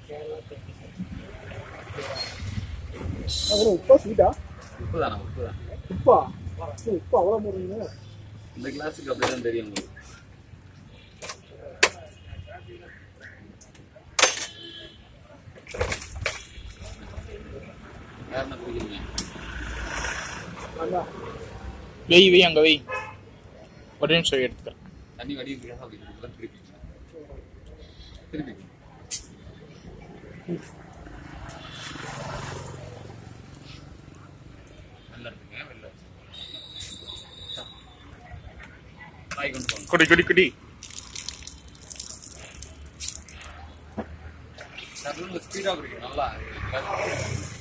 அப்புறம் உப்பா ஸ்வீட்டா உப்பு தானே உப்பு தான் உப்பா சரி, உப்பு அவ்வளோ போடுறீங்க இந்த கிளாஸுக்கு அப்படி தான் தெரியும் உங்களுக்கு வேற என்ன குடிக்கிறீங்க நல்லா வெய் வெய் அங்கே வெய் ஒரு நிமிஷம் எடுத்துக்கிறேன் தண்ணி வடிக்கிறீங்க அப்படி தான் திருப்பி திருப்பி வெளில இருக்குங்க வெளில வாய் கொண்டு போங்க குடி குடி குடி ஸ்பீடாக குடிக்கணும் நல்லா